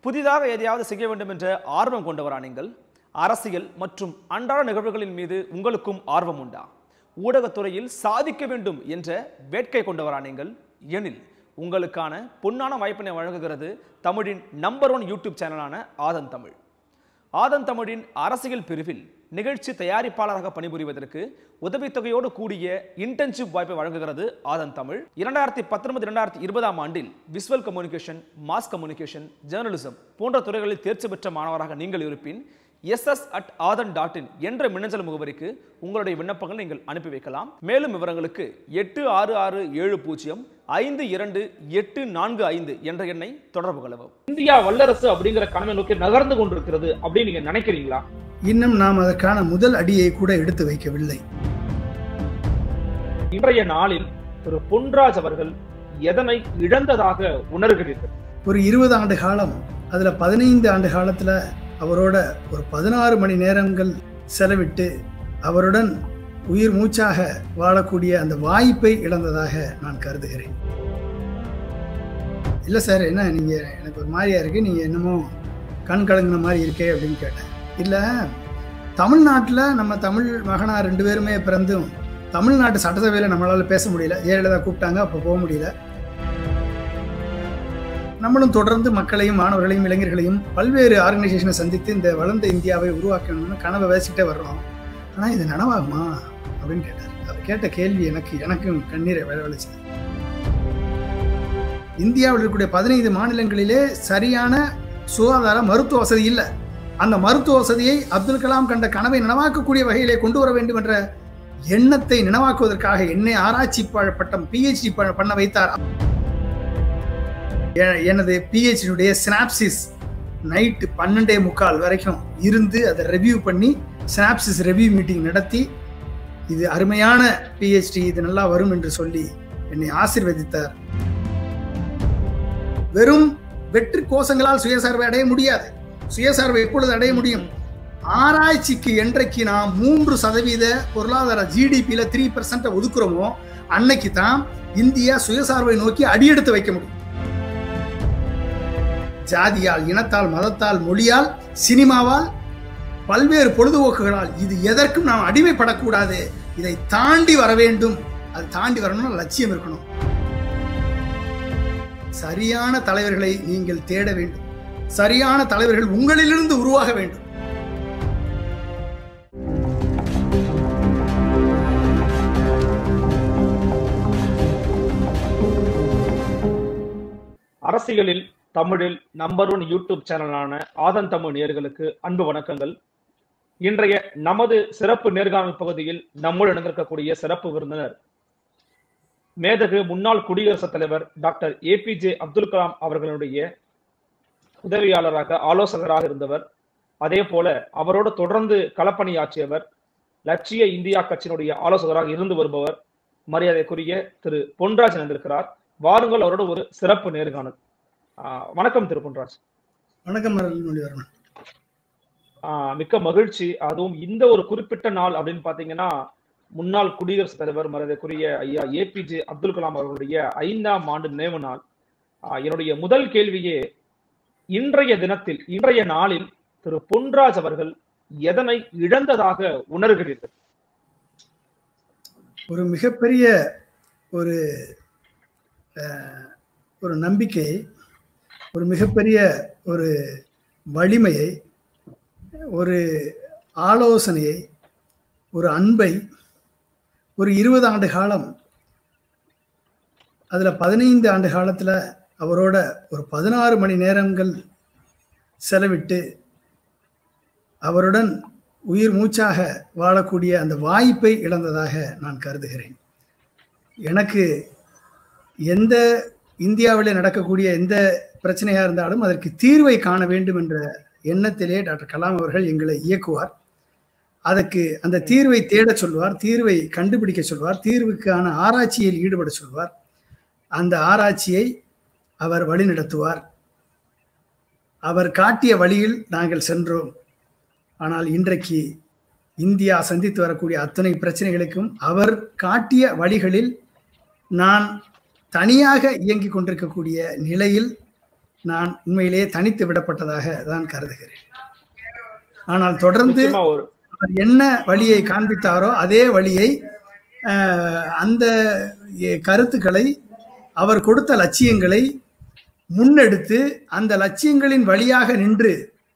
புதிதாக எதையாவது செய்ய வேண்டும் என்ற ஆர்வம் கொண்டவரா நீங்கள் அரசியல் மற்றும் அன்றாட நிகழ்வுகளின் மீது உங்களுக்கும் ஆர்வம் உண்டா ஊடகத்துறையில் சாதிக்க வேண்டும் என்ற வேட்கை கொண்டவரா நீங்கள் எனில் உங்களுக்கான பொன்னான வாய்ப்பினை வழங்குகிறது தமிழின் நம்பர் ஒன் யூடியூப் சேனலான ஆதன் தமிழ் ஆதன் தமிழின் அரசியல் பிரிவில் நிகழ்ச்சி தயாரிப்பாளராக பணிபுரிவதற்கு உதவித்தொகையோடு கூடிய இன்டர்ன்ஷிப் வாய்ப்பை வழங்குகிறது ஆதன் தமிழ் இரண்டாயிரத்தி பத்தொன்பது இரண்டாயிரத்தி இருபதாம் ஆண்டில் visual communication mass communication journalism போன்ற துறைகளில் தேர்ச்சி பெற்ற மாணவராக நீங்கள் இருப்பின் S S at Aadhan dot in என்ற மின்னஞ்சல் முகவரிக்கு உங்களுடைய விண்ணப்பங்கள் நீங்கள் அனுப்பி வைக்கலாம் மேலும் விவரங்களுக்கு எட்டு ஆறு ஆறு ஏழு பூஜ்ஜியம் ஐந்து இரண்டு எட்டு நான்கு ஐந்து என்ற எண்ணை தொடர்பு கொள்ளவும் இந்தியா வல்லரசு அப்படிங்கிற கனவை நோக்கி நகர்ந்து கொண்டிருக்கிறது அப்படின்னு நீங்க நினைக்கிறீங்களா இன்னும் நாம் அதற்கான முதல் அடியை கூட எடுத்து வைக்கவில்லை இன்றைய நாளில் திரு பொன்ராஜ் அவர்கள் எதனை இழந்ததாக உணர்கிறீர்கள் ஒரு இருபது ஆண்டு காலம் அதுல பதினைந்து ஆண்டு காலத்துல அவரோட ஒரு பதினாறு மணி நேரங்கள் செலவிட்டு அவருடன் உயிர் மூச்சாக வாழக்கூடிய அந்த வாய்ப்பை இழந்ததாக நான் கருதுகிறேன் இல்லை சார் என்ன நீங்க எனக்கு ஒரு மாதிரியா இருக்கு நீங்க என்னமோ கண் கலங்கின மாதிரி இருக்கே அப்படின்னு கேட்டேன் இல்லை தமிழ்நாட்டில் நம்ம தமிழ் மகனா ரெண்டு பேருமே பிறந்தும் தமிழ்நாட்டு சட்டசபையில் நம்மளால பேச முடியல ஜெயலலிதா கூப்பிட்டாங்க அப்போ போக முடியல நம்மளும் தொடர்ந்து மக்களையும் மாணவர்களையும் இளைஞர்களையும் பல்வேறு ஆர்கனைசேஷனை சந்தித்து இந்த வளர்ந்த இந்தியாவை உருவாக்கணும்னு கனவை பேசிக்கிட்டே வர்றோம் ஆனால் இது நனவாகுமா அப்படின்னு கேட்டார் அவர் கேட்ட கேள்வி எனக்கு எனக்கும் கண்ணீரை விளைவிச்சது இந்தியாவில் இருக்கக்கூடிய பதினைந்து மாநிலங்களிலே சரியான சுகாதார மருத்துவ வசதி இல்லை அந்த மருத்துவ வசதியை அப்துல் கலாம் கண்ட கனவை நனவாக்கக்கூடிய வகையிலே கொண்டு வர வேண்டும் என்ற எண்ணத்தை நினைவாக்குவதற்காக என்னை ஆராய்ச்சி ப- பட்டம் பிஹெச்டி பண்ண வைத்தார் எ- எனது பிஹெச்டியுடைய சினாப்சிஸ் நைட்டு பன்னெண்டே முக்கால் வரைக்கும் இருந்து அதை ரெவ்யூ பண்ணி சினாப்சிஸ் ரெவ்யூ மீட்டிங் நடத்தி இது அருமையான பிஹெச்டி இது நல்லா வரும் என்று சொல்லி என்னை ஆசீர்வதித்தார் வெறும் வெற்றி கோஷங்களால் சுயசார்பை அடைய முடியாது சுயசார்பை எப்பொழுது அடைய முடியும் ஆராய்ச்சிக்கு என்றைக்கு நாம் மூன்று சதவீத பொருளாதார ஜிடிபியில த்ரீ பர்சன்ட் ஒதுக்குறோமோ அன்னைக்கு தான் இந்தியா சுயசார்பை நோக்கி அடியெடுத்து வைக்க முடியும் ஜாதியால் இனத்தால் மதத்தால் மொழியால் சினிமாவால் பல்வேறு பொழுதுபோக்குகளால் இது எதற்கும் நாம் அடிமைப்படக்கூடாது இதை தாண்டி வர வேண்டும் அது தாண்டி வரணும்னா லட்சியம் இருக்கணும் சரியான தலைவர்களை நீங்கள் தேட வேண்டும் சரியான தலைவர்கள் உங்களிலிருந்து உருவாக வேண்டும் அரசியலில் தமிழில் நம்பர் ஒன் யூடியூப் சேனலான ஆதன் தமிழ் நேயர்களுக்கு அன்பு வணக்கங்கள் இன்றைய நமது சிறப்பு நேர்காணல் பகுதியில் நம்மோடு இணைந்திருக்கக்கூடிய சிறப்பு விருந்தினர் மேதகு முன்னாள் குடியரசுத் தலைவர் டாக்டர் ஏபிஜே அப்துல் கலாம் அவர்களுடைய உதவியாளராக ஆலோசகராக இருந்தவர் அதே போல அவரோடு தொடர்ந்து களப்பணியாற்றியவர் லட்சிய இந்தியா கட்சியினுடைய ஆலோசகராக இருந்து வருபவர் மரியாதைக்குரிய திரு பொன்ராஜ் இணைந்திருக்கிறார் வாருங்கள் அவரோட ஒரு சிறப்பு நேர்காணல் ஆஹ் வணக்கம் திரு பொன்ராஜ் வணக்கம் மொழிவர்மன் ஆஹ் மிக்க மகிழ்ச்சி அதுவும் இந்த ஒரு குறிப்பிட்ட நாள் அப்படின்னு பாத்தீங்கன்னா முன்னாள் குடியரசுத் தலைவர் மரியாதைக்குரிய ஐயா ஏபிஜே அப்துல் கலாம் அவர்களுடைய ஐந்தாம் ஆண்டு நினைவு நாள் ஆஹ் என்னுடைய முதல் கேள்வியே இன்றைய தினத்தில் இன்றைய நாளில் திரு பொன்ராஜ் அவர்கள் எதனை இழந்ததாக உணர்கிறீர்கள் ஒரு மிகப்பெரிய ஒரு அஹ், ஒரு நம்பிக்கை ஒரு மிகப்பெரிய ஒரு வலிமையை ஒரு ஆலோசனையை ஒரு அன்பை ஒரு இருபது ஆண்டு காலம் அதில் பதினைந்து ஆண்டு காலத்தில் அவரோட ஒரு பதினாறு மணி நேரங்கள் செலவிட்டு அவருடன் உயிர் மூச்சாக வாழக்கூடிய அந்த வாய்ப்பை இழந்ததாக நான் கருதுகிறேன் எனக்கு எந்த இந்தியாவில் நடக்கக்கூடிய எந்த பிரச்சனையாக இருந்தாலும் அதற்கு தீர்வை காண வேண்டும் என்ற எண்ணத்திலே டாக்டர் கலாம் அவர்கள் எங்களை இயக்குவார் அதற்கு அந்த தீர்வை தேடச் சொல்வார் தீர்வை கண்டுபிடிக்க சொல்வார் தீர்வுக்கான ஆராய்ச்சியில் ஈடுபட சொல்வார் அந்த ஆராய்ச்சியை அவர் வழிநடத்துவார் அவர் காட்டிய வழியில் நாங்கள் சென்றோம் ஆனால் இன்றைக்கு இந்தியா சந்தித்து வரக்கூடிய அத்தனை பிரச்சனைகளுக்கும் அவர் காட்டிய வழிகளில் நான் தனியாக இயங்கிக் கொண்டிருக்கக்கூடிய நிலையில் நான் உண்மையிலேயே தனித்து விடப்பட்டதாக தான் கருதுகிறேன் ஆனால் தொடர்ந்து நிச்சயமா ஒரு அவர் என்ன வழியை காண்பித்தாரோ அதே வழியை அஹ், அந்த எ- கருத்துக்களை அவர் கொடுத்த லட்சியங்களை முன்னெடுத்து அந்த லட்சியங்களின் வழியாக நின்று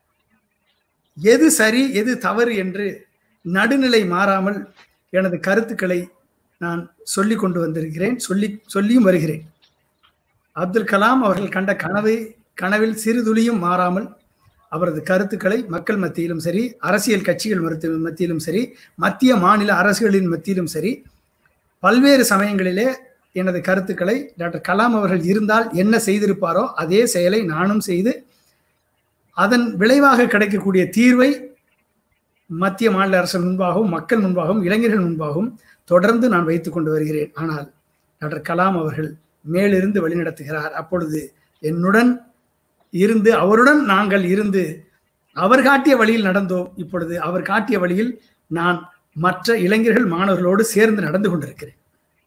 எது சரி எது தவறு என்று நடுநிலை மாறாமல் எனது கருத்துக்களை நான் சொல்லி கொண்டு வந்திருக்கிறேன் சொல்லி சொல்லியும் வருகிறேன் அப்துல் கலாம் அவர்கள் கண்ட கனவை கனவில் சிறுதுளியும் மாறாமல் அவரது கருத்துக்களை மக்கள் மத்தியிலும் சரி அரசியல் கட்சிகள் மருத்து- மத்தியிலும் சரி மத்திய மாநில அரசுகளின் மத்தியிலும் சரி பல்வேறு சமயங்களிலே எனது கருத்துக்களை டாக்டர் கலாம் அவர்கள் இருந்தால் என்ன செய்திருப்பாரோ அதே செயலை நானும் செய்து அதன் விளைவாக கிடைக்கக்கூடிய தீர்வை மத்திய மாநில அரசு முன்பாகவும் மக்கள் முன்பாகவும் இளைஞர்கள் முன்பாகவும் தொடர்ந்து நான் வைத்துக் கொண்டு வருகிறேன் ஆனால் டாக்டர் கலாம் அவர்கள் மேலிருந்து வழிநடத்துகிறார் அப்பொழுது என்னுடன் இருந்து அவருடன் நாங்கள் இருந்து அவர் காட்டிய வழியில் நடந்தோம் இப்பொழுது அவர் காட்டிய வழியில் நான் மற்ற இளைஞர்கள் மாணவர்களோடு சேர்ந்து நடந்து கொண்டிருக்கிறேன்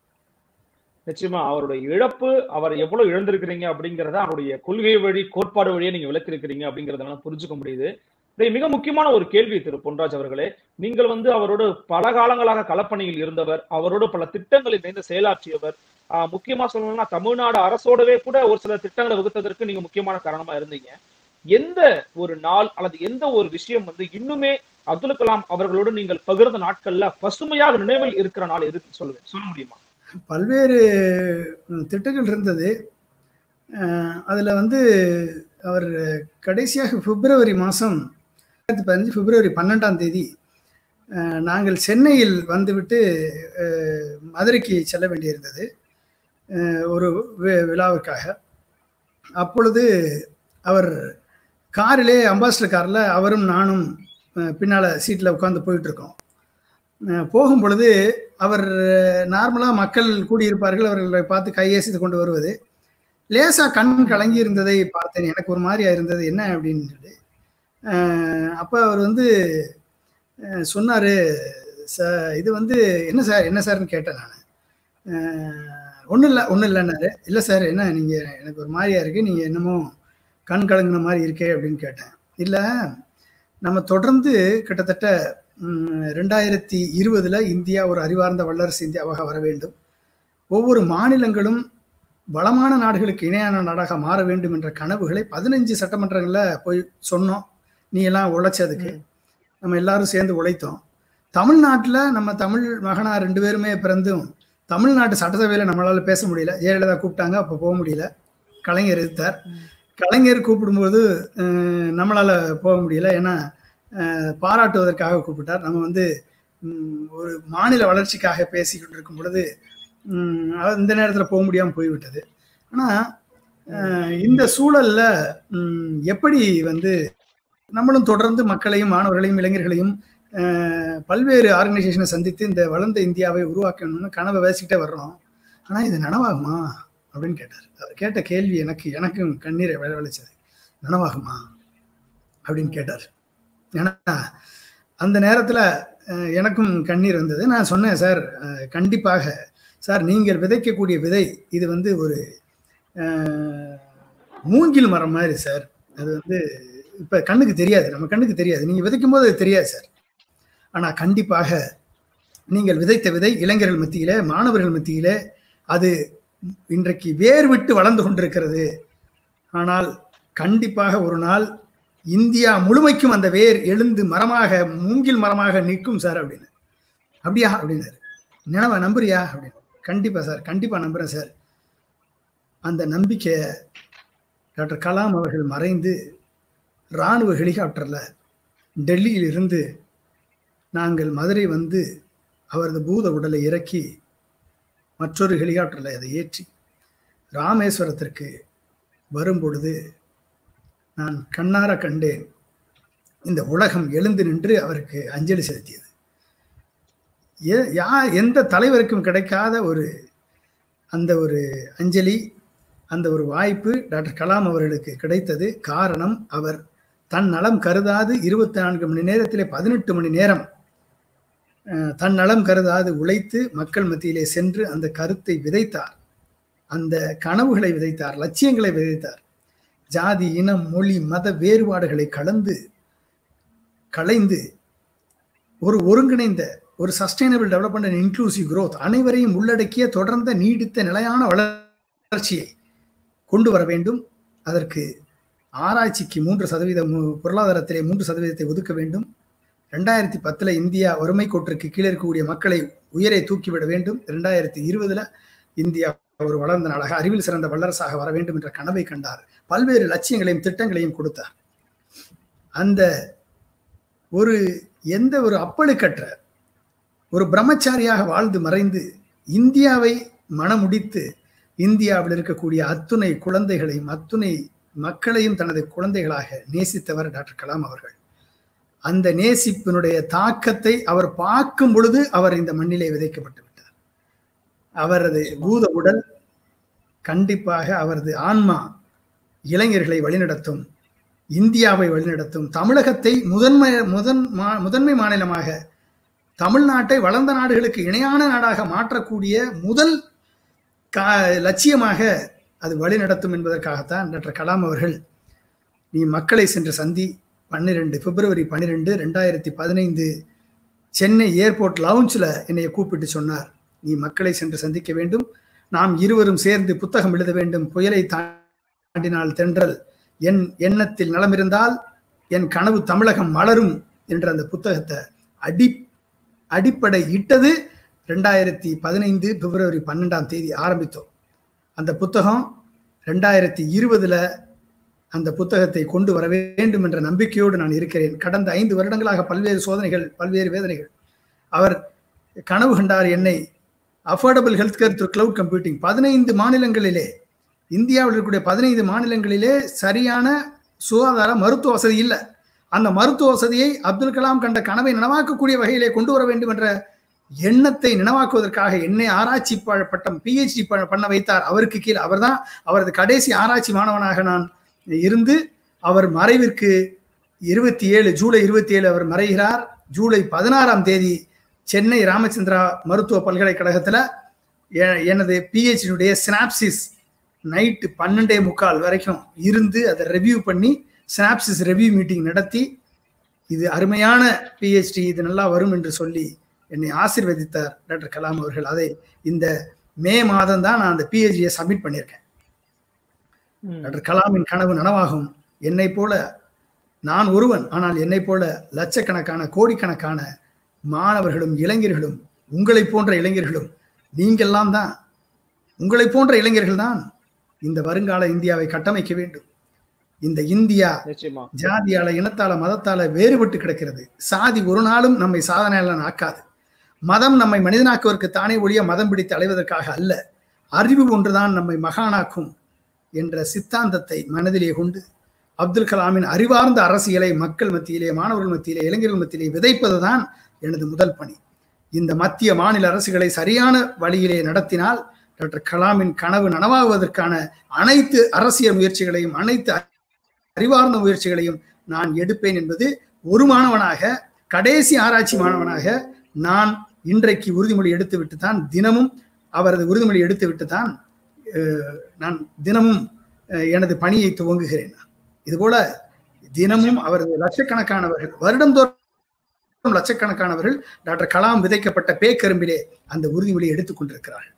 நிச்சயமா அவருடைய இழப்பு அவர் எவ்வளவு இழந்திருக்கிறீங்க அப்படிங்கறத அவருடைய கொள்கை வழி கோட்பாடு வழியே நீங்க விளக்கிருக்கிறீங்க அப்படிங்கறத புரிஞ்சுக்க முடியுது இதை மிக முக்கியமான ஒரு கேள்வி திரு பொன்ராஜ் அவர்களே நீங்கள் வந்து அவரோடு பல காலங்களாக களப்பணியில் இருந்தவர் அவரோடு பல திட்டங்களில் இணைந்து செயலாற்றியவர் ஆஹ் முக்கியமா சொல்லணும்னா தமிழ்நாடு அரசோடவே கூட ஒரு சில திட்டங்களை வகுத்ததற்கு நீங்க முக்கியமான காரணமா இருந்தீங்க எந்த ஒரு நாள் அல்லது எந்த ஒரு விஷயம் வந்து இன்னுமே அப்துல் கலாம் அவர்களோடு நீங்கள் பகிர்ந்த நாட்கள்ல பசுமையாக நினைவில் இருக்கிற நாள் எதுக்கு சொல்லுங்க சொல்ல முடியுமா பல்வேறு ம், திட்டங்கள் இருந்தது அஹ், அதுல வந்து அவர் கடைசியாக பிப்ரவரி மாதம் ரெண்டாயிரத்தி பதினஞ்சு பிப்ரவரி பன்னெண்டாம் தேதி அஹ், நாங்கள் சென்னையில் வந்துவிட்டு அஹ், மதுரைக்கு செல்ல வேண்டியிருந்தது அஹ், ஒரு வி- விழாவுக்காக அப்பொழுது அவர் காரிலே அம்பாஸ்டர் காரில் அவரும் நானும் அஹ், பின்னால சீட்டில் உட்காந்து போயிட்டு இருக்கோம் அஹ், போகும் பொழுது அவர் நார்மலாக மக்கள் கூடியிருப்பார்கள் அவர்களை பார்த்து கையேசித்து கொண்டு வருவது லேசாக கண் கலங்கி இருந்ததை பார்த்தேன் எனக்கு ஒரு மாதிரியா இருந்தது என்ன அப்படின்னு சொல்லி அப்போ அவர் வந்து சொன்னார் ச இது வந்து என்ன சார் என்ன சார்னு கேட்டேன் நான் ஒன்றும் இல்லை ஒன்றும் இல்லைன்னாரு இல்லை சார் என்ன நீங்கள் எனக்கு ஒரு மாதிரியா இருக்குது நீங்கள் என்னமோ கண் கலங்கின மாதிரி இருக்கே அப்படின்னு கேட்டேன் இல்லை நம்ம தொடர்ந்து கிட்டத்தட்ட ம், ரெண்டாயிரத்தி இருபதுல இந்தியா ஒரு அறிவார்ந்த வல்லரசு இந்தியாவாக வர வேண்டும் ஒவ்வொரு மாநிலங்களும் வளமான நாடுகளுக்கு இணையான நாடாக மாற வேண்டும் என்ற கனவுகளை பதினஞ்சு சட்டமன்றங்களில் போய் சொன்னோம் நீ எல்லாம் உழைச்சதுக்கு நம்ம எல்லாரும் சேர்ந்து உழைத்தோம் தமிழ்நாட்டில் நம்ம தமிழ் மகனா ரெண்டு பேருமே பிறந்தும் தமிழ்நாட்டு சட்டசபையில் நம்மளால பேச முடியல ஜெயலலிதா கூப்பிட்டாங்க அப்போ போக முடியல கலைஞர் எதிர்த்தார் கலைஞர் கூப்பிடும்போது அஹ், நம்மளால போக முடியல ஏன்னா அஹ், பாராட்டுவதற்காக கூப்பிட்டார் நம்ம வந்து ம், ஒரு மாநில வளர்ச்சிக்காக பேசிக்கிட்டு இருக்கும் பொழுது ம், அது இந்த நேரத்தில் போக முடியாமல் போய்விட்டது ஆனால் இந்த சூழல்ல ம், எப்படி வந்து நம்மளும் தொடர்ந்து மக்களையும் மாணவர்களையும் இளைஞர்களையும் அஹ், பல்வேறு ஆர்கனைசேஷனை சந்தித்து இந்த வளர்ந்த இந்தியாவை உருவாக்கணும்னு கனவை பேசிக்கிட்டே வர்றோம் ஆனால் இது நனவாகுமா அப்படின்னு கேட்டார் அவர் கேட்ட கேள்வி எனக்கு எனக்கும் கண்ணீரை விளைவிச்சது நனவாகுமா அப்படின்னு கேட்டார் ஏன்னா அந்த நேரத்தில் எனக்கும் கண்ணீர் வந்தது நான் சொன்னேன் சார் அஹ், கண்டிப்பாக சார் நீங்கள் விதைக்கக்கூடிய விதை இது வந்து ஒரு அஹ், மூங்கில் மரம் மாதிரி சார் அது வந்து இப்போ கண்ணுக்கு தெரியாது நம்ம கண்ணுக்கு தெரியாது நீங்கள் விதைக்கும் போது அது தெரியாது சார் ஆனால் கண்டிப்பாக நீங்கள் விதைத்த விதை இளைஞர்கள் மத்தியிலே மாணவர்கள் மத்தியிலே அது இன்றைக்கு வேர் விட்டு வளர்ந்து கொண்டிருக்கிறது ஆனால் கண்டிப்பாக ஒரு நாள் இந்தியா முழுமைக்கும் அந்த வேர் எழுந்து மரமாக மூங்கில் மரமாக நிற்கும் சார் அப்படின்னு அப்படியா அப்படின்னாரு நினைவா நம்புறியா அப்படின்னு கண்டிப்பா சார் கண்டிப்பா நம்புறேன் சார் அந்த நம்பிக்கை டாக்டர் கலாம் அவர்கள் மறைந்து இராணுவ ஹெலிகாப்டர்ல டெல்லியில் இருந்து நாங்கள் மதுரை வந்து அவரது பூத உடலை இறக்கி மற்றொரு ஹெலிகாப்டரில் அதை ஏற்றி ராமேஸ்வரத்திற்கு வரும் பொழுது நான் கண்ணார கண்டேன் இந்த உலகம் எழுந்து நின்று அவருக்கு அஞ்சலி செலுத்தியது எ- யா எந்த தலைவருக்கும் கிடைக்காத ஒரு அந்த ஒரு அஞ்சலி அந்த ஒரு வாய்ப்பு டாக்டர் கலாம் அவர்களுக்கு கிடைத்தது காரணம் அவர் தன் நலம் கருதாது இருபத்தி நான்கு மணி நேரத்திலே பதினெட்டு மணி நேரம் அஹ், தன் நலம் கருதாது உழைத்து மக்கள் மத்தியிலே சென்று அந்த கருத்தை விதைத்தார் அந்த கனவுகளை விதைத்தார் லட்சியங்களை விதைத்தார் ஜாதி இனம் மொழி மத வேறுபாடுகளை கலந்து களைந்து ஒரு ஒருங்கிணைந்த ஒரு sustainable development and inclusive growth அனைவரையும் உள்ளடக்கிய தொடர்ந்த நீடித்த நிலையான வளர்ச்சியை கொண்டு வர வேண்டும் அதற்கு ஆராய்ச்சிக்கு மூன்று சதவீதம் மு- பொருளாதாரத்திலே மூன்று சதவீதத்தை ஒதுக்க வேண்டும் ரெண்டாயிரத்தி பத்துல இந்தியா வறுமை கோட்டிற்கு கீழே இருக்கக்கூடிய மக்களை உயரை தூக்கிவிட வேண்டும் ரெண்டாயிரத்தி இருபதுல இந்தியா ஒரு வளர்ந்த நாடாக அறிவில் சிறந்த வல்லரசாக வர வேண்டும் என்ற கனவை கண்டார் பல்வேறு லட்சியங்களையும் திட்டங்களையும் கொடுத்தார் அந்த ஒரு எந்த ஒரு அப்பழுக்கற்ற ஒரு பிரம்மச்சாரியாக வாழ்ந்து மறைந்து இந்தியாவை மனமுடித்து இந்தியாவில் இருக்கக்கூடிய அத்துணை குழந்தைகளையும் அத்துணை மக்களையும் தனது குழந்தைகளாக நேசித்தவர் டாக்டர் கலாம் அவர்கள் அந்த நேசிப்பினுடைய தாக்கத்தை அவர் பார்க்கும் பொழுது அவர் இந்த மண்ணிலே விதைக்கப்பட்டு விட்டார் அவரது பூத உடல் கண்டிப்பாக அவரது ஆன்மா இளைஞர்களை வழிநடத்தும் இந்தியாவை வழிநடத்தும் தமிழகத்தை முதன்மை முதன் மா- முதன்மை மாநிலமாக தமிழ்நாட்டை வளர்ந்த நாடுகளுக்கு இணையான நாடாக மாற்றக்கூடிய முதல் கா லட்சியமாக அது வழிநடத்தும் என்பதற்காகத்தான் டாக்டர் கலாம் அவர்கள் நீ மக்களை சென்று சந்தி பன்னிரெண்டு பிப்ரவரி பன்னிரெண்டு ரெண்டாயிரத்தி பதினைந்து சென்னை ஏர்போர்ட் லவுஞ்சில் என்னைய கூப்பிட்டு சொன்னார் நீ மக்களை சென்று சந்திக்க வேண்டும் நாம் இருவரும் சேர்ந்து புத்தகம் எழுத வேண்டும் புயலை தாண்டினால் தென்றல் என் எண்ணத்தில் நலம் இருந்தால் என் கனவு தமிழகம் மலரும் என்ற அந்த புத்தகத்தை அடி அடிப்படை இட்டது ரெண்டாயிரத்தி பதினைந்து பிப்ரவரி பன்னெண்டாம் தேதி ஆரம்பித்தோம் அந்த புத்தகம் ரெண்டாயிரத்தி இருபதுல அந்த புத்தகத்தை கொண்டு வர வேண்டும் என்ற நம்பிக்கையோடு நான் இருக்கிறேன் கடந்த ஐந்து வருடங்களாக பல்வேறு சோதனைகள் பல்வேறு வேதனைகள் அவர் கனவு கண்டார் என்னை affordable health care through cloud computing பதினைந்து மாநிலங்களிலே இந்தியாவில் இருக்கக்கூடிய பதினைந்து மாநிலங்களிலே சரியான சுகாதார மருத்துவ வசதி இல்லை அந்த மருத்துவ வசதியை அப்துல் கலாம் கண்ட கனவை நனவாக்கக்கூடிய வகையிலே கொண்டு வர வேண்டும் என்ற எண்ணத்தை நினைவாக்குவதற்காக என்னை ஆராய்ச்சி ப- பட்டம் பிஹெச்டி பண்ண வைத்தார் அவருக்கு கீழே அவர்தான் அவரது கடைசி ஆராய்ச்சி மாணவனாக நான் இருந்து அவர் மறைவிற்கு இருபத்தி ஏழு ஜூலை இருபத்தி ஏழு அவர் மறைகிறார் ஜூலை பதினாறாம் தேதி சென்னை ராமச்சந்திரா மருத்துவ பல்கலைக்கழகத்தில் எனது பிஹெச்டியுடைய சினாப்சிஸ் நைட்டு பன்னெண்டே முக்கால் வரைக்கும் இருந்து அதை ரெவ்யூ பண்ணி சினாப்சிஸ் ரெவ்யூ மீட்டிங் நடத்தி இது அருமையான பிஹெச்டி இது நல்லா வரும் என்று சொல்லி என்னை ஆசீர்வதித்தார் டாக்டர் கலாம் அவர்கள் அதை இந்த மே மாதம் தான் நான் அந்த பிஹெச்டியை சப்மிட் பண்ணியிருக்கேன் ம். டாக்டர் கலாமின் கனவு நனவாகும் என்னை போல நான் ஒருவன் ஆனால் என்னை போல லட்சக்கணக்கான கோடிக்கணக்கான மாணவர்களும் இளைஞர்களும் உங்களை போன்ற இளைஞர்களும் நீங்கெல்லாம் தான் உங்களை போன்ற இளைஞர்கள் தான் இந்த வருங்கால இந்தியாவை கட்டமைக்க வேண்டும் இந்த இந்தியா நிச்சயமா ஜாதியால இனத்தால மதத்தால வேறுபட்டு கிடக்கிறது சாதி ஒரு நாளும் நம்மை சாதனையாளன் ஆக்காது மதம் நம்மை மனிதனாக்குவதற்கு தானே ஒழிய மதம் பிடித்து அலைவதற்காக அல்ல அறிவு ஒன்றுதான் நம்மை மகானாக்கும் என்ற சித்தாந்தத்தை மனதிலே கொண்டு அப்துல் கலாமின் அறிவார்ந்த அரசியலை மக்கள் மத்தியிலே மாணவர்கள் மத்தியிலே இளைஞர்கள் மத்தியிலே விதைப்பதுதான் எனது முதல் பணி இந்த மத்திய மாநில அரசுகளை சரியான வழியிலே நடத்தினால் டாக்டர் கலாமின் கனவு நனவாகுவதற்கான அனைத்து அரசியல் முயற்சிகளையும் அனைத்து அறிவார்ந்த முயற்சிகளையும் நான் எடுப்பேன் என்பது ஒரு மாணவனாக கடைசி ஆராய்ச்சி மாணவனாக நான் இன்றைக்கு உறுதிமொழி எடுத்துவிட்டு தான் தினமும் அவரது உறுதிமொழி எடுத்துவிட்டு தான் அஹ், நான் தினமும் அஹ், எனது பணியை துவங்குகிறேன் இதுபோல தினமும் அவரது லட்சக்கணக்கானவர்கள் வருடந்தோறும் லட்சக்கணக்கானவர்கள் டாக்டர் கலாம் விதைக்கப்பட்ட பேக்கரும்பிலே அந்த உறுதிமொழியை எடுத்துக் கொண்டிருக்கிறார்கள்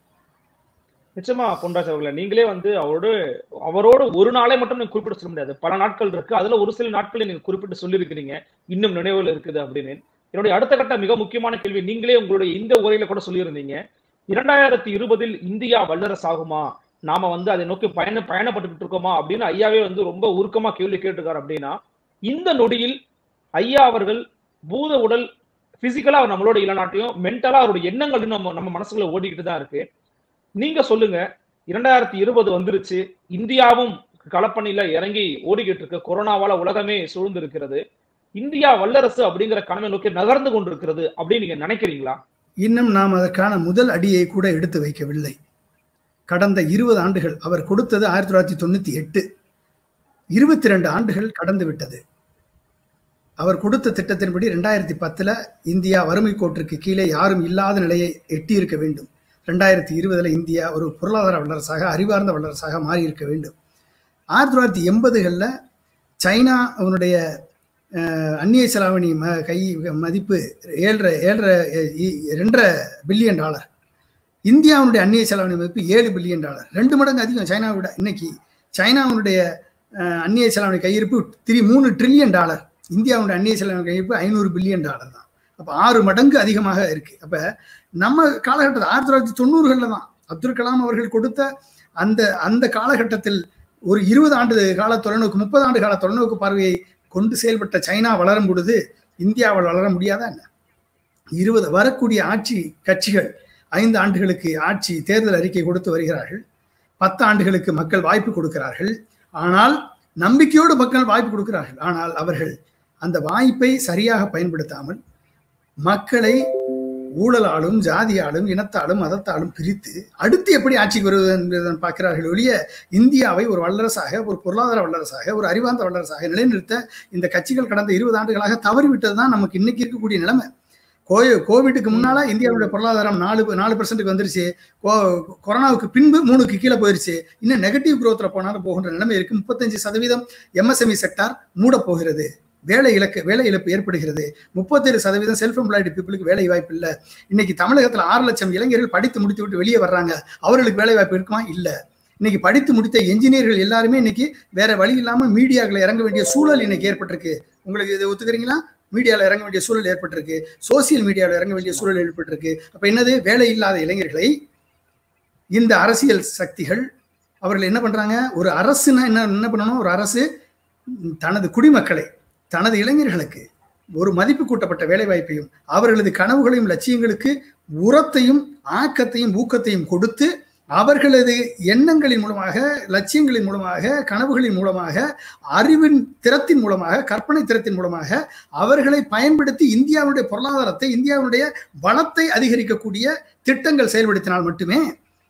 நிச்சயமா பொன்ராஜ் அவர்களே நீங்களே வந்து அவரோடு அவரோடு ஒரு நாளை மட்டும் நீங்க குறிப்பிட்டு சொல்ல முடியாது பல நாட்கள் இருக்கு அதுல ஒரு சில நாட்களை நீங்க குறிப்பிட்டு சொல்லியிருக்கிறீங்க இன்னும் நினைவுல இருக்குது அப்படின்னு என்னுடைய அடுத்த கட்ட மிக முக்கியமான கேள்வி நீங்களே உங்களுடைய இந்த உரையில கூட சொல்லியிருந்தீங்க இரண்டாயிரத்தி இருபதில் இந்தியா வல்லரசு ஆகுமா நாம வந்து அதை நோக்கி பயண பயணப்பட்டுக்கிட்டு இருக்கோமா அப்படின்னு ஐயாவே வந்து ரொம்ப உருக்கமா கேள்வி கேட்டிருக்காரு அப்படின்னா இந்த நொடியில் ஐயா அவர்கள் பூத உடல் பிசிக்கலா அவர் நம்மளோட இல்லைனாட்டையும் மென்டலா அவருடைய எண்ணங்கள் நம்ம நம்ம மனசுக்குள்ள ஓடிக்கிட்டு தான் இருக்கு நீங்க சொல்லுங்க இரண்டாயிரத்தி இருபது வந்துருச்சு இந்தியாவும் களப்பணியில இறங்கி ஓடிக்கிட்டு இருக்கு கொரோனாவால உலகமே சூழ்ந்து இருக்கிறது இந்தியா வல்லரசு அப்படிங்கிற கனவை நோக்கி நகர்ந்து கொண்டிருக்கிறது அப்படின்னு நீங்க நினைக்கிறீங்களா இன்னும் நாம் அதற்கான முதல் அடியை கூட எடுத்து வைக்கவில்லை கடந்த இருபது ஆண்டுகள் அவர் கொடுத்தது ஆயிரத்தி தொள்ளாயிரத்தி தொண்ணூத்தி எட்டு இருபத்தி ரெண்டு ஆண்டுகள் கடந்து விட்டது அவர் கொடுத்த திட்டத்தின்படி ரெண்டாயிரத்தி பத்துல இந்தியா வறுமை கோட்டிற்கு கீழே யாரும் இல்லாத நிலையை எட்டி இருக்க வேண்டும் ரெண்டாயிரத்தி இருபதுல இந்தியா ஒரு பொருளாதார வல்லரசாக அறிவார்ந்த வல்லரசாக மாறி இருக்க வேண்டும் ஆயிரத்தி தொள்ளாயிரத்தி எண்பதுகளில் சைனா அவனுடைய அஹ், அந்நிய செலாவணி ம கை மதிப்பு ஏழரை ஏழரை எ- இ- ரெண்டரை பில்லியன் டாலர் இந்தியாவுடைய அந்நிய செலாவணி மதிப்பு ஏழு பில்லியன் டாலர் ரெண்டு மடங்கு அதிகம் சைனாவை விட இன்னைக்கு சைனாவுடைய அஹ், அந்நிய செலாவணி கையிருப்பு த்ரீ மூணு ட்ரில்லியன் டாலர் இந்தியாவுடைய அந்நிய செலாவணி கையிருப்பு ஐநூறு பில்லியன் டாலர் தான் அப்போ ஆறு மடங்கு அதிகமாக இருக்கு அப்போ நம்ம காலகட்டத்தில் ஆயிரத்தி தொள்ளாயிரத்தி தொண்ணூறுகளில் தான் அப்துல் கலாம் அவர்கள் கொடுத்த அந்த அந்த காலகட்டத்தில் ஒரு இருபது ஆண்டு கால தொலைநோக்கு முப்பது ஆண்டு கால தொலைநோக்கு பார்வையை கொண்டு செயல்பட்ட சைனா வளரும் பொழுது இந்தியாவால் வளர முடியாதா என்ன இருபது வரக்கூடிய ஆட்சி கட்சிகள் ஐந்து ஆண்டுகளுக்கு ஆட்சி தேர்தல் அறிக்கை கொடுத்து வருகிறார்கள் பத்து ஆண்டுகளுக்கு மக்கள் வாய்ப்பு கொடுக்கிறார்கள் ஆனால் நம்பிக்கையோடு மக்கள் வாய்ப்பு கொடுக்கிறார்கள் ஆனால் அவர்கள் அந்த வாய்ப்பை சரியாக பயன்படுத்தாமல் மக்களை ஊழலாலும் ஜாதியாலும் இனத்தாலும் மதத்தாலும் பிரித்து அடுத்து எப்படி ஆட்சிக்கு வருவது என்பதை பார்க்கிறார்கள் ஒழிய இந்தியாவை ஒரு வல்லரசாக ஒரு பொருளாதார வல்லரசாக ஒரு அறிவார்ந்த வல்லரசாக நிலைநிறுத்த இந்த கட்சிகள் கடந்த இருபது ஆண்டுகளாக தவறிவிட்டது தான் நமக்கு இன்னைக்கு இருக்கக்கூடிய நிலைமை கோய கோவிட்டுக்கு முன்னால இந்தியாவுடைய பொருளாதாரம் நாலு நாலு பர்சன்ட்டுக்கு வந்துருச்சு கோ- கொரோனாவுக்கு பின்பு மூணுக்கு கீழே போயிருச்சு இன்னும் நெகட்டிவ் growthல போனாலும் போகின்ற நிலைமை இருக்கு முப்பத்தஞ்சு சதவீதம் எம்எஸ்எம்இ செக்டார் மூட போகிறது வேலை இலக்கு வேலை இழப்பு ஏற்படுகிறது முப்பத்தேழு சதவீதம் செல்ஃப் எம்ப்ளாய்டு பீப்புளுக்கு வேலை வாய்ப்பு இல்லை இன்னைக்கு தமிழகத்துல ஆறு லட்சம் இளைஞர்கள் படித்து முடித்து விட்டு வெளியே வர்றாங்க அவர்களுக்கு வேலை வாய்ப்பு இருக்குமா இல்ல இன்னைக்கு படித்து முடித்த என்ஜினியர்கள் எல்லாருமே இன்னைக்கு வேற வழி இல்லாம மீடியாக்களை இறங்க வேண்டிய சூழல் இன்னைக்கு ஏற்பட்டிருக்கு உங்களுக்கு இது ஒத்துக்கிறீங்களா மீடியாவில் இறங்க வேண்டிய சூழல் ஏற்பட்டிருக்கு சோசியல் மீடியாவில் இறங்க வேண்டிய சூழல் ஏற்பட்டிருக்கு அப்ப என்னது வேலை இல்லாத இளைஞர்களை இந்த அரசியல் சக்திகள் அவர்கள் என்ன பண்றாங்க ஒரு அரசுனா என்ன என்ன பண்ணணும் ஒரு அரசு தனது குடிமக்களை தனது இளைஞர்களுக்கு ஒரு மதிப்பு கூட்டப்பட்ட வேலைவாய்ப்பையும் அவர்களது கனவுகளையும் லட்சியங்களுக்கு உரத்தையும் ஆக்கத்தையும் ஊக்கத்தையும் கொடுத்து அவர்களது எண்ணங்களின் மூலமாக லட்சியங்களின் மூலமாக கனவுகளின் மூலமாக அறிவின் திறத்தின் மூலமாக கற்பனை திறத்தின் மூலமாக அவர்களை பயன்படுத்தி இந்தியாவுடைய பொருளாதாரத்தை இந்தியாவுடைய வளத்தை அதிகரிக்கக்கூடிய திட்டங்கள் செயல்படுத்தினால் மட்டுமே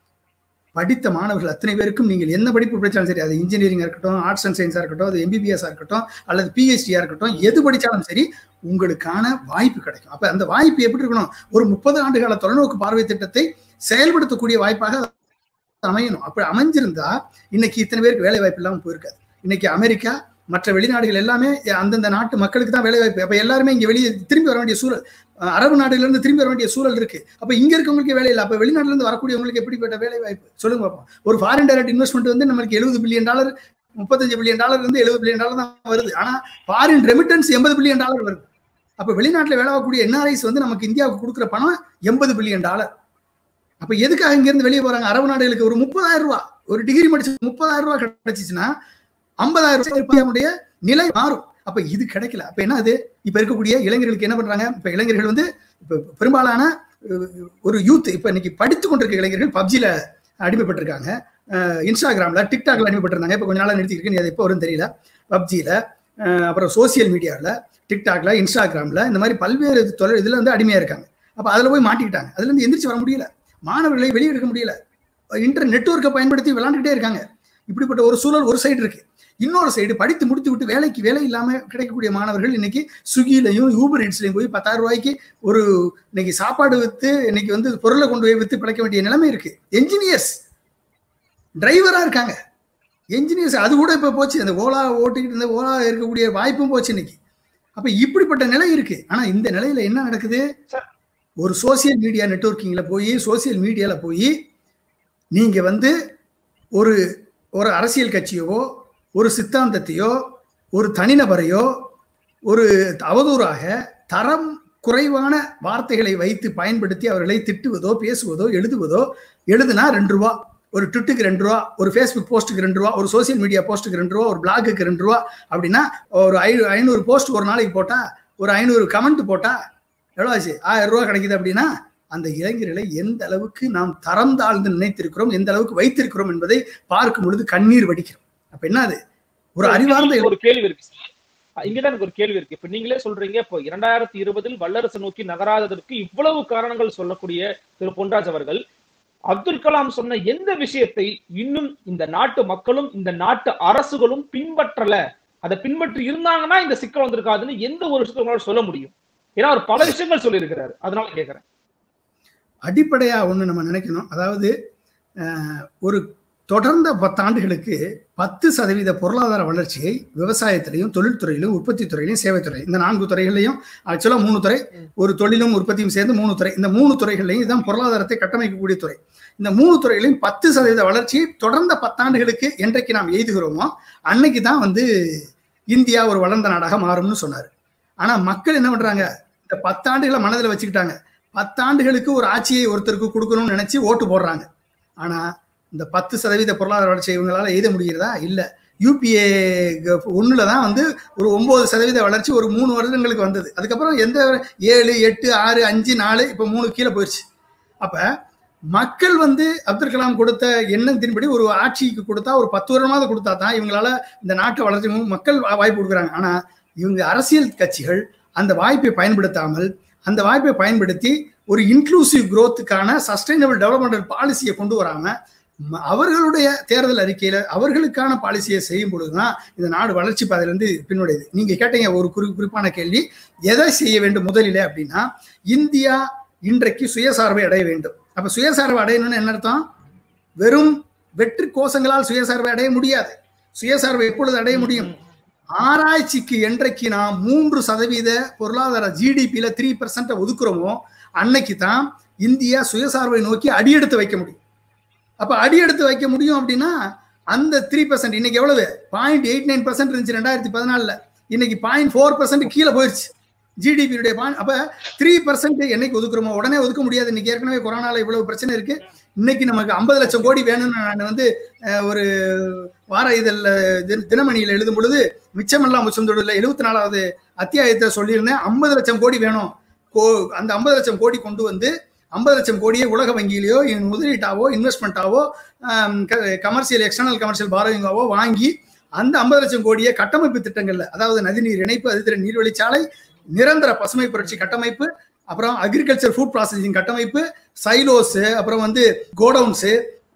படித்த மாணவர்கள் அத்தனை பேருக்கும் நீங்கள் என்ன படிப்பு படித்தாலும் சரி அது இன்ஜினியரிங்காக இருக்கட்டும் ஆர்ட்ஸ் அண்ட் சயின்ஸாக இருக்கட்டும் அது எம்பிபிஎஸ்ஸாக இருக்கட்டும் அல்லது பிஹெச்டியாக இருக்கட்டும் எது படித்தாலும் சரி உங்களுக்கான வாய்ப்பு கிடைக்கும் அப்போ அந்த வாய்ப்பு எப்படி இருக்கணும் ஒரு முப்பது ஆண்டு கால தொலைநோக்கு பார்வை திட்டத்தை செயல்படுத்தக்கூடிய வாய்ப்பாக அமையணும் அப்படி அமைஞ்சிருந்தா இன்னைக்கு இத்தனை பேருக்கு வேலை வாய்ப்பு இல்லாமல் போயிருக்காது இன்னைக்கு அமெரிக்கா மற்ற வெளிநாடுகள் எல்லாமே அந்தந்த நாட்டு மக்களுக்கு தான் வேலை வாய்ப்பு அப்ப எல்லாருமே இங்க வெளியே திரும்பி வர வேண்டிய சூழல் அஹ் அரபு நாடுல இருந்து திரும்பி வர வேண்டிய சூழல் இருக்கு அப்ப இங்க இருக்கவங்களுக்கு வேலை இல்லை அப்ப வெளிநாட்டுல இருந்து வரக்கூடியவங்களுக்கு எப்படிப்பட்ட வேலை வாய்ப்பு சொல்லுங்க பார்ப்போம் ஒரு ஃபாரின் டைரக்ட் இன்வெஸ்ட்மெண்ட் வந்து நம்மளுக்கு எழுபது பில்லியன் டாலர் முப்பத்தஞ்சு பில்லியன் டாலர் இருந்து எழுபது பில்லியன் டாலர் தான் வருது ஆனா ஃபாரின் ரெமிட்டன்ஸ் எண்பது பில்லியன் டாலர் வருது அப்ப வெளிநாட்டுல வேலை ஆகக்கூடிய என்ஆர்ஐஸ் வந்து நமக்கு இந்தியாவுக்கு கொடுக்குற பணம் எண்பது பில்லியன் டாலர் அப்ப எதுக்காக இங்க இருந்து வெளியே போறாங்க அரபு நாடுகளுக்கு ஒரு முப்பதாயிரம் ரூபாய் ஒரு டிகிரி முடிச்சு முப்பதாயிரம் ரூபாய் கிடைச்சிச்சுன்னா ஐம்பதாயிரம் ரூபாய் இந்தியாவுடைய நிலை மாறும் அப்ப இது கிடைக்கல அப்ப என்ன அது இப்ப இருக்கக்கூடிய இளைஞர்களுக்கு என்ன பண்றாங்க இப்ப இளைஞர்கள் வந்து இப்ப பெரும்பாலான அஹ், ஒரு யூத் இப்ப இன்னைக்கு படித்து கொண்டிருக்க இளைஞர்கள் பப்ஜில அடிமைப்பட்டிருக்காங்க அஹ், இன்ஸ்டாகிராம்ல டிக்டாக்ல அடிமைப்பட்டிருந்தாங்க இப்ப கொஞ்ச நாளா நிறுத்திருக்கு நீ அது எப்போ வரும்னு தெரியல பப்ஜில அப்புறம் சோசியல் மீடியாவில் டிக்டாக்ல இன்ஸ்டாகிராம்ல இந்த மாதிரி பல்வேறு தொழில் இதுல வந்து அடிமையா இருக்காங்க அப்ப அதுல போய் மாட்டிக்கிட்டாங்க அதுல இருந்து எந்திரிச்சு வர முடியல மாணவர்களை வெளியே எடுக்க முடியல இன்டர் நெட்வொர்க்கை பயன்படுத்தி விளையாண்டுக்கிட்டே இருக்காங்க இப்படிப்பட்ட ஒரு சூழல் ஒரு சைடு இருக்கு இன்னொரு சைடு படித்து முடித்து விட்டு வேலைக்கு வேலை இல்லாம கிடைக்கக்கூடிய மாணவர்கள் இன்னைக்கு ஸ்விக்கிலையும் ஊபர் ஈட்ஸ்லையும் போய் பத்தாயிரம் ரூபாய்க்கு ஒரு இன்னைக்கு சாப்பாடு வித்து இன்னைக்கு வந்து பொருளை கொண்டு போய் வித்து பிழைக்க வேண்டிய நிலைமை இருக்கு என்ஜினியர்ஸ் டிரைவரா இருக்காங்க என்ஜினியர்ஸ் அது கூட இப்ப போச்சு அந்த ஓலா ஓட்டிக்கிட்டு இருந்த ஓலா இருக்கக்கூடிய வாய்ப்பும் போச்சு இன்னைக்கு அப்ப இப்படிப்பட்ட நிலை இருக்கு ஆனா இந்த நிலையில என்ன நடக்குது ஒரு சோசியல் மீடியா நெட்வொர்க்கிங்ல போய் சோசியல் மீடியால போய் நீங்க வந்து ஒரு ஒரு அரசியல் கட்சியவோ ஒரு சித்தாந்தத்தையோ ஒரு தனிநபரையோ ஒரு அவதூறாக தரம் குறைவான வார்த்தைகளை வைத்து பயன்படுத்தி அவர்களை திட்டுவதோ பேசுவதோ எழுதுவதோ எழுதுனா ரெண்டு ரூபா ஒரு ட்விட்டுக்கு ரெண்டு ரூபா ஒரு ஃபேஸ்புக் போஸ்ட்டுக்கு ரெண்டு ரூபா ஒரு சோசியல் மீடியா போஸ்ட்டுக்கு ரெண்டு ரூபா ஒரு பிளாகுக்கு ரெண்டு ரூபா அப்படின்னா ஒரு ஐ ஐநூறு போஸ்ட் ஒரு நாளைக்கு போட்டா ஒரு ஐநூறு கமெண்ட் போட்டா எவ்வளோ ஆச்சு ஆயிரம் ரூபா கிடைக்குது அப்படின்னா அந்த இளைஞர்களை எந்த அளவுக்கு நாம் தரம் தாழ்ந்து நினைத்திருக்கிறோம் எந்த அளவுக்கு வைத்திருக்கிறோம் என்பதை பார்க்கும் பொழுது கண்ணீர் வடிக்கிறோம் அப்ப என்ன அது ஒரு அறிவார்ந்த ஒரு கேள்வி இருக்கு சார் அஹ் இங்கதான் எனக்கு ஒரு கேள்வி இருக்கு இப்ப நீங்களே சொல்றீங்க இப்போ இரண்டாயிரத்தி இருபதில் வல்லரசு நோக்கி நகராததற்கு இவ்வளவு காரணங்கள் சொல்லக்கூடிய திரு பொன்ராஜ் அவர்கள் அப்துல் கலாம் சொன்ன எந்த விஷயத்தை இன்னும் இந்த நாட்டு மக்களும் இந்த நாட்டு அரசுகளும் பின்பற்றல அதை பின்பற்றி இருந்தாங்கன்னா இந்த சிக்கல் வந்திருக்காதுன்னு எந்த ஒரு விஷயத்தை உங்களால சொல்ல முடியும் ஏன்னா அவர் பல விஷயங்கள் சொல்லியிருக்கிறாரு அதனால கேட்கிறேன் அடிப்படையா ஒண்ணு நம்ம நினைக்கணும் அதாவது அஹ், ஒரு தொடர்ந்த பத்தாண்டுகளுக்கு பத்து சதவீத பொருளாதார வளர்ச்சியை விவசாயத்திலையும் தொழில்துறையிலும் உற்பத்தி துறையிலும் சேவைத்துறை இந்த நான்கு துறைகளையும் ஆக்சுவலாக மூணு துறை ஒரு தொழிலும் உற்பத்தியும் சேர்ந்து மூணு துறை இந்த மூணு துறைகளையும் இதுதான் பொருளாதாரத்தை கட்டமைக்கக்கூடிய துறை இந்த மூணு துறைகளையும் பத்து சதவீத வளர்ச்சியை தொடர்ந்த பத்தாண்டுகளுக்கு என்றைக்கு நாம் எய்துகிறோமோ அன்னைக்கு தான் வந்து இந்தியா ஒரு வளர்ந்த நாடாக மாறும்னு சொன்னார் ஆனா மக்கள் என்ன பண்றாங்க இந்த பத்தாண்டுகளை மனதில் வச்சுக்கிட்டாங்க பத்தாண்டுகளுக்கு ஒரு ஆட்சியை ஒருத்தருக்கு கொடுக்கணும்னு நினைச்சு ஓட்டு போடுறாங்க ஆனா இந்த பத்து சதவீத பொருளாதார வளர்ச்சியை இவங்களால எழுத முடிகிறதா இல்ல யூபிஏ ஒண்ணுல தான் வந்து ஒரு ஒன்பது சதவீத வளர்ச்சி ஒரு மூணு வருடங்களுக்கு வந்தது அதுக்கப்புறம் எந்த ஏழு எட்டு ஆறு அஞ்சு நாலு இப்ப மூணு கீழே போயிடுச்சு அப்ப மக்கள் வந்து அப்துல் கலாம் கொடுத்த எண்ணத்தின்படி ஒரு ஆட்சிக்கு கொடுத்தா ஒரு பத்து வருடமாவது கொடுத்தா தான் இவங்களால இந்த நாட்டை வளர்ச்சி மக்கள் வா- வாய்ப்பு கொடுக்குறாங்க ஆனா இவங்க அரசியல் கட்சிகள் அந்த வாய்ப்பை பயன்படுத்தாமல் அந்த வாய்ப்பை பயன்படுத்தி ஒரு இன்க்ளூசிவ் growthக்கான சஸ்டைனபிள் டெவலப்மெண்டல் பாலிசியை கொண்டு வராம ம- அவர்களுடைய தேர்தல் அறிக்கையில அவர்களுக்கான பாலிசியை செய்யும் பொழுதுதான் இந்த நாடு வளர்ச்சி பாதையிலிருந்து பின்னுடையது நீங்க கேட்டீங்க ஒரு குறி குறிப்பான கேள்வி எதை செய்ய வேண்டும் முதலிலே அப்படின்னா இந்தியா இன்றைக்கு சுயசார்பை அடைய வேண்டும் அப்ப சுயசார்பை அடையணும்னு என்ன அர்த்தம் வெறும் வெற்றி கோஷங்களால் சுயசார்பை அடைய முடியாது சுயசார்பை எப்பொழுது அடைய முடியும் ஆராய்ச்சிக்கு என்றைக்கு நாம் மூன்று சதவீத பொருளாதார ஜிடிபியில த்ரீ பர்சன்ட் ஒதுக்குறோமோ அன்னைக்கு தான் இந்தியா சுயசார்பை நோக்கி அடியெடுத்து வைக்க முடியும் அப்ப அடியெடுத்து வைக்க முடியும் அப்படின்னா அந்த த்ரீ பர்சன்ட் இன்னைக்கு எவ்வளவு பாயிண்ட் எயிட் நைன் பர்சன்ட் இருந்துச்சு ரெண்டாயிரத்தி பதினாலுல இன்னைக்கு பாயிண்ட் ஃபோர் பர்சன்ட் கீழே போயிருச்சு ஜிடிபியுடைய பாயிண்ட் அப்ப த்ரீ பர்சன்ட் என்னைக்கு ஒதுக்குறோமோ உடனே ஒதுக்க முடியாது இன்னைக்கு ஏற்கனவே கொரோனால இவ்வளவு பிரச்சனை இருக்கு இன்னைக்கு நமக்கு ஐம்பது லட்சம் கோடி வேணும்னு நான் வந்து அஹ், ஒரு வார இதழில் தின- தினமணியில் எழுதும் பொழுது மிச்சமெல்லாம் முச்சந்தொடரில் எழுபத்தி நாலாவது அத்தியாயத்தை சொல்லியிருந்தேன் ஐம்பது லட்சம் கோடி வேணும் கோ அந்த ஐம்பது லட்சம் கோடி கொண்டு வந்து ஐம்பது லட்சம் கோடியை உலக வங்கியிலேயோ இன் முதலீட்டாவோ இன்வெஸ்ட்மெண்ட்டாவோ கமர்ஷியல் எக்ஸ்டர்னல் கமர்ஷியல் பாரோயிங்காவோ வாங்கி அந்த ஐம்பது லட்சம் கோடியை கட்டமைப்பு திட்டங்கள்ல அதாவது நதிநீர் இணைப்பு அதிதிர நீர்வழிச்சாலை நிரந்தர பசுமை புரட்சி கட்டமைப்பு அப்புறம் அக்ரிகல்ச்சர் ஃபுட் ப்ராசஸிங் கட்டமைப்பு சைலோஸ் அப்புறம் வந்து கோடவுன்ஸு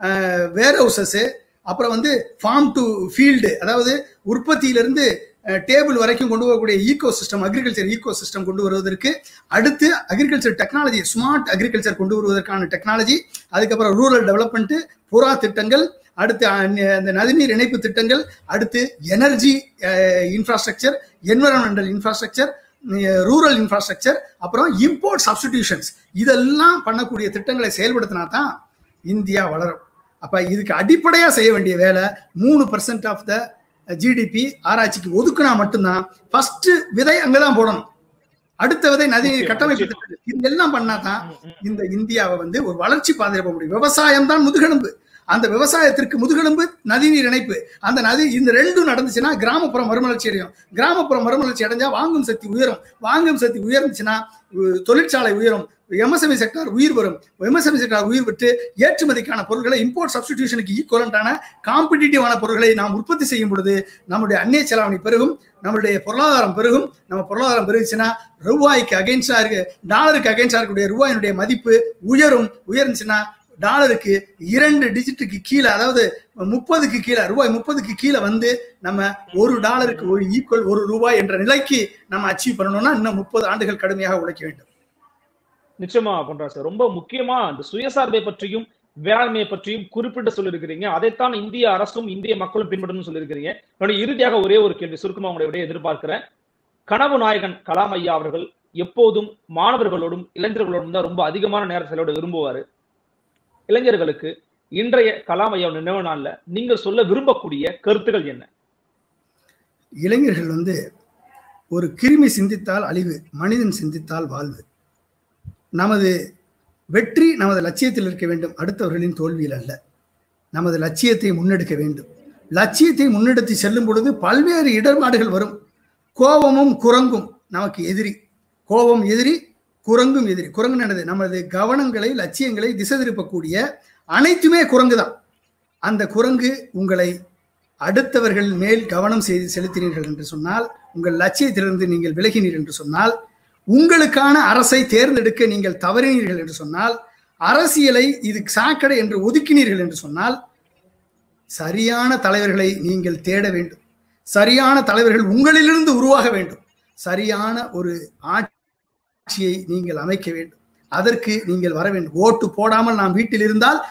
வேர் ஹவுசஸ் அப்புறம் வந்து ஃபார்ம் டு ஃபீல்டு அதாவது உற்பத்தியிலிருந்து டேபிள் வரைக்கும் கொண்டு வரக்கூடிய ecosystem agriculture ecosystem கொண்டு வருவதற்கு அடுத்து அக்ரிகல்ச்சர் டெக்னாலஜி ஸ்மார்ட் அக்ரிகல்ச்சர் கொண்டு வருவதற்கான டெக்னாலஜி அதுக்கப்புறம் ரூரல் டெவலப்மெண்ட் புறா திட்டங்கள் அடுத்து அஹ், அந்த நதிநீர் இணைப்பு திட்டங்கள் அடுத்து energy infrastructure environmental infrastructure rural infrastructure அப்புறம் இம்போர்ட் சப்ஸ்டிடியூஷன்ஸ் இதெல்லாம் பண்ணக்கூடிய திட்டங்களை செயல்படுத்தினா தான் இந்தியா வளரும் அப்ப இதுக்கு அடிப்படையா செய்ய வேண்டிய வேலை மூணு பர்சன்ட் ஆஃப் த ஜிடிபி ஆராய்ச்சிக்கு ஒதுக்குனா மட்டும்தான் ஃபர்ஸ்ட் விதை அங்கதான் போடணும் அடுத்த விதை நதி நிச்சயமா, கட்டமைப்பு நிச்சயமா. திட்டங்கள் இதெல்லாம் பண்ணாதான் இந்த இந்தியாவை வந்து ஒரு வளர்ச்சி பாதையில போக முடியும் விவசாயம் தான் முதுகெலும்பு அந்த விவசாயத்திற்கு முதுகெலும்பு நதிநீர் இணைப்பு அந்த நதி இந்த ரெண்டும் நடந்துச்சுன்னா கிராமப்புறம் மறுமலர்ச்சி அடையும் கிராமப்புறம் மறுமலர்ச்சி அடைஞ்சா வாங்கும் சக்தி உயரும் வாங்கும் சக்தி உயர்ந்துச்சுன்னா உ- தொழிற்சாலை உயரும் எம்எஸ்எம்இ செக்டார் உயிர் வரும் எம்எஸ்எம்இ செக்டார் உயிர் விட்டு ஏற்றுமதிக்கான பொருட்களை இம்போர்ட் சப்ஸ்டிடியூஷனுக்கு ஈக்குவலண்டான காம்படிட்டிவான பொருட்களை நாம் உற்பத்தி செய்யும் பொழுது நம்முடைய அந்நிய செலாவணி பெருகும் நம்மளுடைய பொருளாதாரம் பெருகும் நம்ம பொருளாதாரம் பெருகுச்சுன்னா ரூபாய்க்கு அகைன்ஸ்டா இருக்கு டாலருக்கு அகைன்ஸ்டா இருக்கக்கூடிய ரூபாயினுடைய மதிப்பு உயரும் உயர்ந்துச்சுன்னா டாலருக்கு இரண்டு டிஜிட்டுக்கு கீழே அதாவது முப்பதுக்கு கீழே ரூபாய் முப்பதுக்கு கீழே வந்து நம்ம ஒரு டாலருக்கு ஒரு ஈக்குவல் ஒரு ரூபாய் என்ற நிலைக்கு நம்ம அச்சீவ் பண்ணணும்னா இன்னும் முப்பது ஆண்டுகள் கடுமையாக உழைக்க வேண்டும் நிச்சயமா பண்றா சார் ரொம்ப முக்கியமா இந்த சுயசார்பை பற்றியும் வேளாண்மையை பற்றியும் குறிப்பிட்டு சொல்லியிருக்கிறீங்க அதைத்தான் இந்திய அரசும் இந்திய மக்களும் பின்பற்றணும்னு சொல்லியிருக்கிறீங்க என்னுடைய இறுதியாக ஒரே ஒரு கேள்வி சுருக்கமா உங்களுடைய விடையை எதிர்பார்க்கிறேன் கனவு நாயகன் கலாம் ஐயா அவர்கள் எப்போதும் மாணவர்களோடும் இளைஞர்களோடும் தான் ரொம்ப அதிகமான நேரம் செலவிட விரும்புவாரு இளைஞர்களுக்கு இன்றைய கலாம் ஐயா நினைவு நாள்ல நீங்கள் சொல்ல விரும்பக்கூடிய கருத்துக்கள் என்ன இளைஞர்கள் வந்து ஒரு கிருமி சிந்தித்தால் அழிவு மனிதன் சிந்தித்தால் வாழ்வு நமது வெற்றி நமது லட்சியத்தில் இருக்க வேண்டும் அடுத்தவர்களின் தோல்வியில் அல்ல நமது லட்சியத்தை முன்னெடுக்க வேண்டும் லட்சியத்தை முன்னெடுத்து செல்லும் பொழுது பல்வேறு இடர்பாடுகள் வரும் கோபமும் குரங்கும் நமக்கு எதிரி கோபம் எதிரி குரங்கும் எதிரி குரங்கு என்னது நமது கவனங்களை லட்சியங்களை திசை திருப்பக்கூடிய அனைத்துமே குரங்கு தான் அந்த குரங்கு உங்களை அடுத்தவர்கள் மேல் கவனம் செய்து செலுத்தினீர்கள் என்று சொன்னால் உங்கள் லட்சியத்திலிருந்து நீங்கள் விலகினீர்கள் என்று சொன்னால் உங்களுக்கான அரசை தேர்ந்தெடுக்க நீங்கள் தவறினீர்கள் என்று சொன்னால் அரசியலை இது சாக்கடை என்று ஒதுக்கினீர்கள் என்று சொன்னால் சரியான தலைவர்களை நீங்கள் தேட வேண்டும் சரியான தலைவர்கள் உங்களிலிருந்து உருவாக வேண்டும் சரியான ஒரு ஆட்சியை நீங்கள் அமைக்க வேண்டும் அதற்கு நீங்கள் வர வேண்டும் ஓட்டு போடாமல் நாம் வீட்டில் இருந்தால்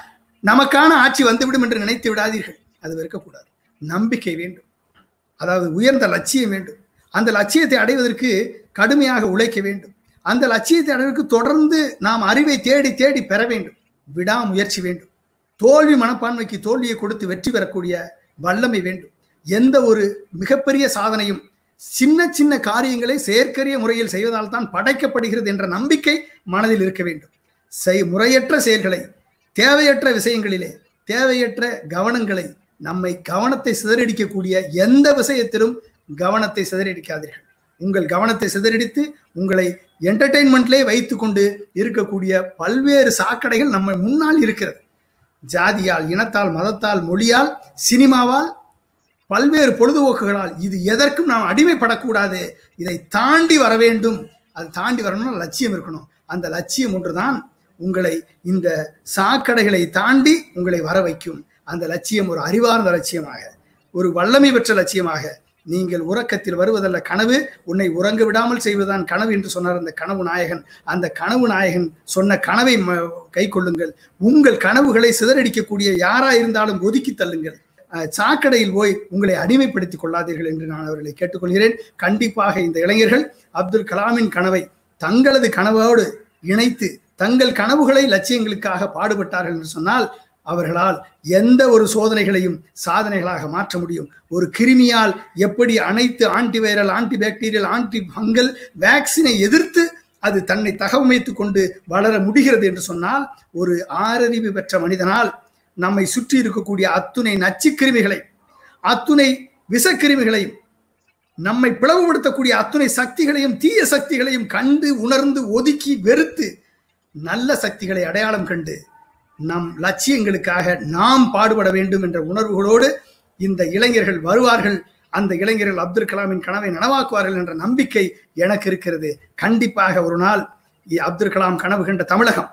நமக்கான ஆட்சி வந்துவிடும் என்று நினைத்து விடாதீர்கள் அது இருக்கக்கூடாது நம்பிக்கை வேண்டும் அதாவது உயர்ந்த லட்சியம் வேண்டும் அந்த லட்சியத்தை அடைவதற்கு கடுமையாக உழைக்க வேண்டும் அந்த லட்சியத்தை அடைவதற்கு தொடர்ந்து நாம் அறிவை தேடி தேடி பெற வேண்டும் விடாமுயற்சி வேண்டும் தோல்வி மனப்பான்மைக்கு தோல்வியை கொடுத்து வெற்றி பெறக்கூடிய வல்லமை வேண்டும் எந்த ஒரு மிகப்பெரிய சாதனையும் சின்ன சின்ன காரியங்களை செயற்கரிய முறையில் செய்வதால் தான் படைக்கப்படுகிறது என்ற நம்பிக்கை மனதில் இருக்க வேண்டும் செய் முறையற்ற செயல்களை தேவையற்ற விஷயங்களிலே தேவையற்ற கவனங்களை நம்மை கவனத்தை சிதறடிக்கக்கூடிய எந்த விஷயத்திலும் கவனத்தை சிதறடிக்காதீர்கள் உங்கள் கவனத்தை சிதறடித்து உங்களை என்டர்டெயின்மெண்ட்லே வைத்துக்கொண்டு இருக்கக்கூடிய பல்வேறு சாக்கடைகள் நம்ம முன்னால் இருக்கிறது ஜாதியால் இனத்தால் மதத்தால் மொழியால் சினிமாவால் பல்வேறு பொழுதுபோக்குகளால் இது எதற்கும் நாம் அடிமைப்படக்கூடாது இதை தாண்டி வர வேண்டும் அது தாண்டி வரணும்னா லட்சியம் இருக்கணும் அந்த லட்சியம் ஒன்றுதான் உங்களை இந்த சாக்கடைகளை தாண்டி உங்களை வர வைக்கும் அந்த லட்சியம் ஒரு அறிவார்ந்த லட்சியமாக ஒரு வல்லமை பெற்ற லட்சியமாக நீங்கள் உறக்கத்தில் வருவதல்ல கனவு உன்னை உறங்க விடாமல் செய்வதுதான் கனவு என்று சொன்னார் அந்த கனவு நாயகன் அந்த கனவு நாயகன் சொன்ன கனவை கை கொள்ளுங்கள் உங்கள் கனவுகளை சிதறடிக்கக்கூடிய யாரா இருந்தாலும் ஒதுக்கி தள்ளுங்கள் சாக்கடையில் போய் உங்களை அடிமைப்படுத்திக் கொள்ளாதீர்கள் என்று நான் அவர்களை கேட்டுக்கொள்கிறேன் கண்டிப்பாக இந்த இளைஞர்கள் அப்துல் கலாமின் கனவை தங்களது கனவோடு இணைத்து தங்கள் கனவுகளை லட்சியங்களுக்காக பாடுபட்டார்கள் என்று சொன்னால் அவர்களால் எந்த ஒரு சோதனைகளையும் சாதனைகளாக மாற்ற முடியும் ஒரு கிருமியால் எப்படி அனைத்து antiviral anti bacterial anti fungal வேக்சினை எதிர்த்து அது தன்னை தகவமைத்துக் கொண்டு வளர முடிகிறது என்று சொன்னால் ஒரு ஆறறிவு பெற்ற மனிதனால் நம்மை சுற்றி இருக்கக்கூடிய அத்துணை நச்சு கிருமிகளை அத்துணை விஷக்கிருமிகளையும் நம்மை பிளவுபடுத்தக்கூடிய அத்துணை சக்திகளையும் தீய சக்திகளையும் கண்டு உணர்ந்து ஒதுக்கி வெறுத்து நல்ல சக்திகளை அடையாளம் கண்டு நம் லட்சியங்களுக்காக நாம் பாடுபட வேண்டும் என்ற உணர்வுகளோடு இந்த இளைஞர்கள் வருவார்கள் அந்த இளைஞர்கள் அப்துல் கலாமின் கனவை நனவாக்குவார்கள் என்ற நம்பிக்கை எனக்கு இருக்கிறது கண்டிப்பாக ஒரு நாள் அப்துல் கலாம் கனவு கண்ட தமிழகம்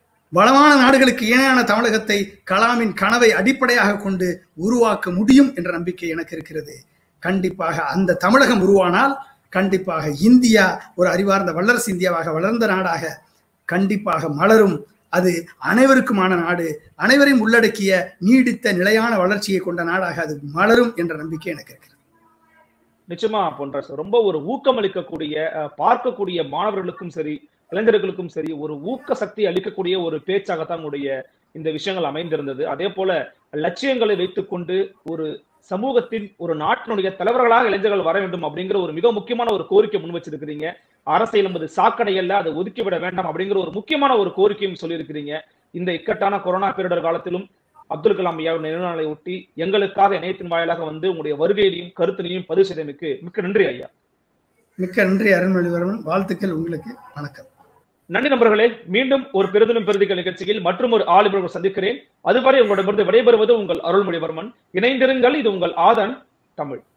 வளமான நாடுகளுக்கு இணையான தமிழகத்தை கலாமின் கனவை அடிப்படையாக கொண்டு உருவாக்க முடியும் என்ற நம்பிக்கை எனக்கு இருக்கிறது கண்டிப்பாக அந்த தமிழகம் உருவானால் கண்டிப்பாக இந்தியா ஒரு அறிவார்ந்த வல்லரசு இந்தியாவாக வளர்ந்த நாடாக கண்டிப்பாக மலரும் அது அனைவருக்குமான நாடு அனைவரையும் உள்ளடக்கிய நீடித்த நிலையான வளர்ச்சியை கொண்ட நாடாக அது மலரும் என்ற நம்பிக்கை எனக்கு இருக்கிறது நிச்சயமா போன்ற ரொம்ப ஒரு ஊக்கம் அளிக்கக்கூடிய பார்க்கக்கூடிய மாணவர்களுக்கும் சரி இளைஞர்களுக்கும் சரி ஒரு ஊக்க சக்தி அளிக்கக்கூடிய ஒரு பேச்சாகத்தான் உங்களுடைய இந்த விஷயங்கள் அமைந்திருந்தது அதே போல லட்சியங்களை வைத்துக்கொண்டு ஒரு சமூகத்தின் ஒரு நாட்டினுடைய தலைவர்களாக இளைஞர்கள் வர வேண்டும் அப்படிங்கிற ஒரு மிக முக்கியமான ஒரு கோரிக்கை முன் வச்சிருக்கிறீங்க அரசியல் என்பது சாக்கடை அல்ல அதை ஒதுக்கிவிட வேண்டாம் அப்படிங்கிற ஒரு முக்கியமான ஒரு கோரிக்கையும் சொல்லியிருக்கிறீங்க இந்த இக்கட்டான கொரோனா பேரிடர் காலத்திலும் அப்துல் கலாம் ஐயாவின் நினைவு நாளை ஒட்டி எங்களுக்காக இணையத்தின் வாயிலாக வந்து உங்களுடைய வருகையிலையும் கருத்தினையும் பதிவு செய்தமைக்கு மிக்க நன்றி ஐயா மிக்க நன்றி அருண்மொழிவர்மன் வாழ்த்துக்கள் உங்களுக்கு வணக்கம் நன்றி நண்பர்களே மீண்டும் ஒரு பெருதிலும் பெருதிகள் நிகழ்ச்சியில் மற்றும் ஒரு ஆளுநர்கள் சந்திக்கிறேன் அதுவரை உங்களிடமிருந்து விடைபெறுவது உங்கள் அருள்மொழிவர்மன் இணைந்திருங்கள் இது உங்கள் ஆதன் தமிழ்